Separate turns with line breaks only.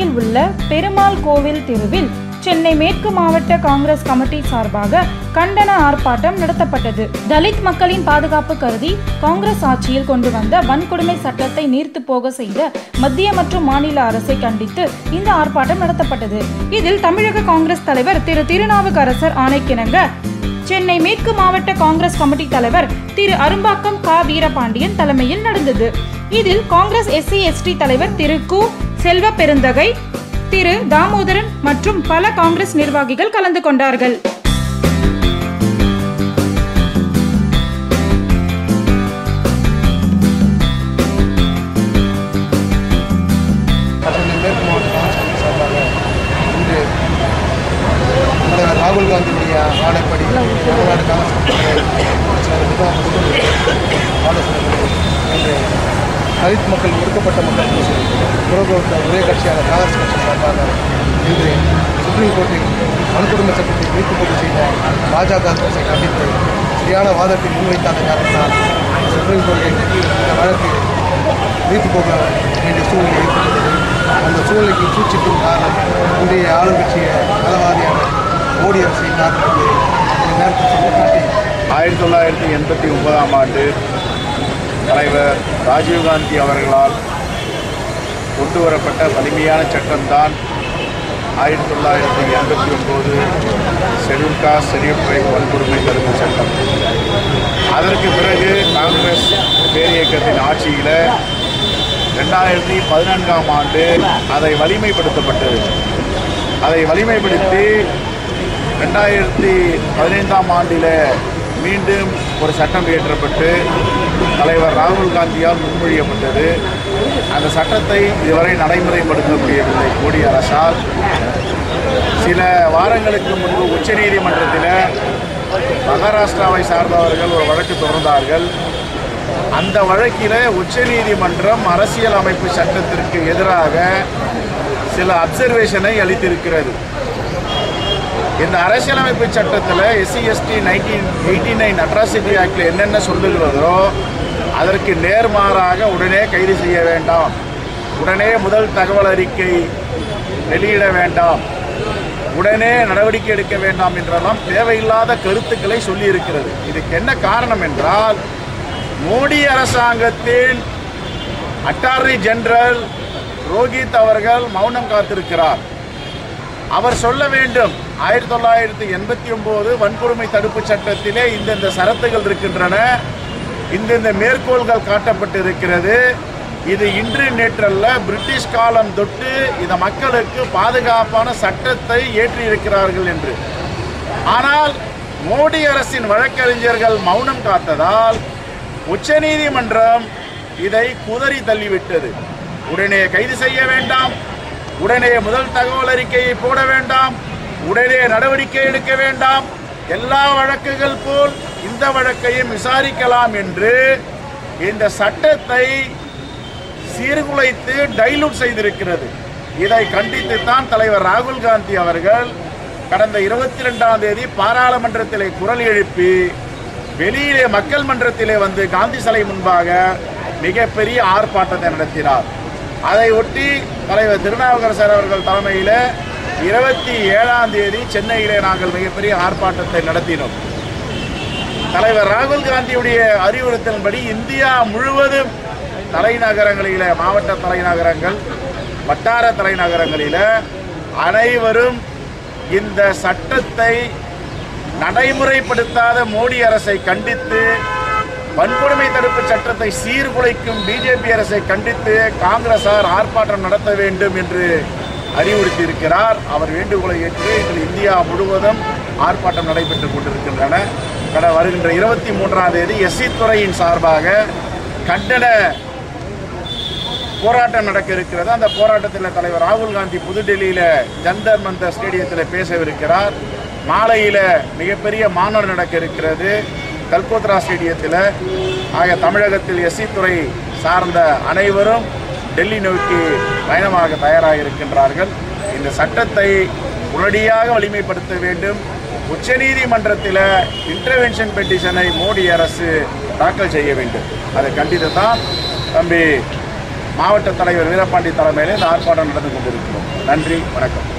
சென்னையில் உள்ள பெருமாள் கோவில் தெருவில் சென்னை மேற்கு மாவட்ட காங்கிரஸ் கமிட்டி சார்பாக கண்டன ஆர்ப்பாட்டம் நடத்தப்பட்டது தலித் மக்களின் பாதுகாப்பு கருதி காங்கிரஸ் ஆட்சியில் கொண்டு வந்த வன்கொடுமை சட்டத்தை நீர்த்து போக செய்த மத்திய மற்றும் மாநில அரசை கண்டித்து இந்த ஆர்ப்பாட்டம் நடத்தப்பட்டது இதில் தமிழக காங்கிரஸ் தலைவர் திரு திருநாவுக்கரசர் ஆணைக்கிணங்க சென்னை மேற்கு மாவட்ட காங்கிரஸ் கமிட்டி தலைவர் திரு அரும்பாக்கம் கா வீரபாண்டியன் தலைமையில் நடந்தது இதில் காங்கிரஸ் எஸ்சி எஸ்டி தலைவர் திரு கு செல்வ பெருந்தகை திரு தாமோதரன் மற்றும் பல காங்கிரஸ் நிர்வாகிகள் கலந்து கொண்டார்கள்
சென்னை மேற்கு மாவட்ட காங்கிரஸ் கமிட்டி சார்பாக இன்று தலைவர் ராகுல் காந்தியுடைய ஆணைப்படி தமிழ்நாடு காங்கிரஸ் கமிட்டியினர் ஆலோசனைகள் இன்று தலித் மக்கள் ஒடுக்கப்பட்ட மக்கள் புறக்கோட்ட ஒரே கட்சியான காங்கிரஸ் கட்சி சார்பாக இன்று சுப்ரீம் கோர்ட்டில் வன்கொடுமை சட்டத்தை நீர்த்து போக்கு செய்த பாஜக அரசை கண்டித்து சரியான வாதத்தை முன்வைக்காத காரணத்தினால் சுப்ரீம் கோர்ட்டில் இந்த வழக்கு நீர்த்து போக வேண்டிய சூழ்நிலை ஏற்பட்டது அந்த சூழ்நிலைக்கு சூழ்ச்சிக்கும் காரணம் இன்றைய ஆளுங்கட்சிய மதவாதியான மோடி அரசின் காரணம் என்று இந்த நேரத்தில் சுட்டிக்காட்டி
ஆயிரத்தி தொள்ளாயிரத்தி எண்பத்தி ஒன்பதாம் ஆண்டு தலைவர் ராஜீவ்காந்தி அவர்களால் கொண்டு வரப்பட்ட வலிமையான சட்டம்தான் ஆயிரத்தி தொள்ளாயிரத்தி எண்பத்தி ஒன்பது ஷெடியூல் காஸ்ட் ஷெடியூல் ட்ரைப் வன்கொடுமை தடுப்பு சட்டம் அதற்கு பிறகு காங்கிரஸ் பேரியக்கத்தின் ஆட்சியில் ரெண்டாயிரத்தி பதினான்காம் ஆண்டு அதை வலிமைப்படுத்தப்பட்டது அதை வலிமைப்படுத்தி ரெண்டாயிரத்தி பதினைந்தாம் ஆண்டில் மீண்டும் ஒரு சட்டம் இயற்றப்பட்டு தலைவர் ராகுல் காந்தியால் முன்மொழியப்பட்டது அந்த சட்டத்தை இதுவரை நடைமுறைப்படுத்த முடியவில்லை மோடி அரசால் சில வாரங்களுக்கு முன்பு உச்சநீதிமன்றத்தில் மகாராஷ்டிராவை சார்ந்தவர்கள் ஒரு வழக்கு தொடர்ந்தார்கள் அந்த வழக்கில் உச்சநீதிமன்றம் அரசியல் அமைப்பு சட்டத்திற்கு எதிராக சில அப்சர்வேஷனை அளித்திருக்கிறது இந்த அரசியலமைப்பு சட்டத்தில் SC ST nineteen eighty nine atrocity ஆக்டில் என்னென்ன சொல்லுகிறதோ அதற்கு நேர்மாறாக உடனே கைது செய்ய வேண்டாம் உடனே முதல் தகவல் அறிக்கை வெளியிட வேண்டாம் உடனே நடவடிக்கை எடுக்க வேண்டாம் என்றெல்லாம் தேவையில்லாத கருத்துக்களை சொல்லியிருக்கிறது இதுக்கு என்ன காரணம் என்றால் மோடி அரசாங்கத்தின் அட்டார்னி ஜெனரல் ரோஹித் அவர்கள் மௌனம் காத்திருக்கிறார் அவர் சொல்ல வேண்டும் ஆயிரத்தி தொள்ளாயிரத்தி எண்பத்தி ஒன்பது வன்கொடுமை தடுப்பு சட்டத்திலே இந்தந்த சரத்துகள் இருக்கின்றன இந்தந்த மேற்கோள்கள் காட்டப்பட்டு இருக்கிறது இது இன்று நேற்றல்ல பிரிட்டிஷ் காலம் தொட்டு இந்த மக்களுக்கு பாதுகாப்பான சட்டத்தை ஏற்றியிருக்கிறார்கள் என்று ஆனால் மோடி அரசின் வழக்கறிஞர்கள் மௌனம் காத்ததால் உச்சநீதிமன்றம் இதை குதறி தள்ளிவிட்டது உடனே கைது செய்ய வேண்டாம் உடனே முதல் தகவல் அறிக்கையை போட வேண்டாம் உடனே நடவடிக்கை எடுக்க வேண்டாம் எல்லா வழக்குகள் போல் இந்த வழக்கையும் விசாரிக்கலாம் என்று இந்த சட்டத்தை சீர்குலைத்து டைலூட் செய்திருக்கிறது இதை கண்டித்து தான் தலைவர் ராகுல் காந்தி அவர்கள் கடந்த இருபத்தி ரெண்டாம் தேதி பாராளுமன்றத்திலே குரல் எழுப்பி வெளியிலே மக்கள் மன்றத்திலே வந்து காந்தி சிலை முன்பாக மிகப்பெரிய ஆர்ப்பாட்டத்தை நடத்தினார் அதை ஒட்டி தலைவர் திருநாவுக்கரசர் அவர்கள் தலைமையில் இருபத்தி ஏழாம் தேதி சென்னையிலே நாங்கள் மிகப்பெரிய ஆர்ப்பாட்டத்தை நடத்தினோம் தலைவர் ராகுல் காந்தியுடைய அறிவுறுத்தலின்படி இந்தியா முழுவதும் தலைநகரங்களில் மாவட்ட தலைநகரங்கள் வட்டார தலைநகரங்களில் அனைவரும் இந்த சட்டத்தை நடைமுறைப்படுத்தாத மோடி அரசை கண்டித்து வன்கொடுமை தடுப்பு சட்டத்தை சீர்குலைக்கும் பிஜேபி அரசை கண்டித்து காங்கிரசார் ஆர்ப்பாட்டம் நடத்த வேண்டும் என்று அறிவுறுத்தி இருக்கிறார் அவர் வேண்டுகோளை ஏற்று இன்று இந்தியா முழுவதும் ஆர்ப்பாட்டம் நடைபெற்றுக் கொண்டிருக்கின்றன கட வருகின்ற இருபத்தி மூன்றாம் தேதி எஸ்சி துறையின் சார்பாக கண்டன போராட்டம் நடக்க இருக்கிறது அந்த போராட்டத்தில் தலைவர் ராகுல் காந்தி புதுடெல்லியில் ஜந்தர் மந்தர் ஸ்டேடியத்தில் பேசவிருக்கிறார் மாலையில் மிகப்பெரிய மாநாடு நடக்க இருக்கிறது கல்கோத்ரா ஸ்டேடியத்தில் ஆக தமிழகத்தில் எஸ்சி துறை சார்ந்த அனைவரும் டெல்லி நோக்கி பயணமாக தயாராக இருக்கின்றார்கள் இந்த சட்டத்தை உடனடியாக வலிமைப்படுத்த வேண்டும் உச்சநீதிமன்றத்தில் இன்டர்வென்ஷன் பெட்டிஷனை மோடி அரசு தாக்கல் செய்ய வேண்டும் அதை கண்டித்து தான் தம்பி மாவட்ட தலைவர் வீரபாண்டி தலைமையிலே இந்த ஆர்ப்பாட்டம் நடந்து கொண்டிருக்கிறோம் நன்றி வணக்கம்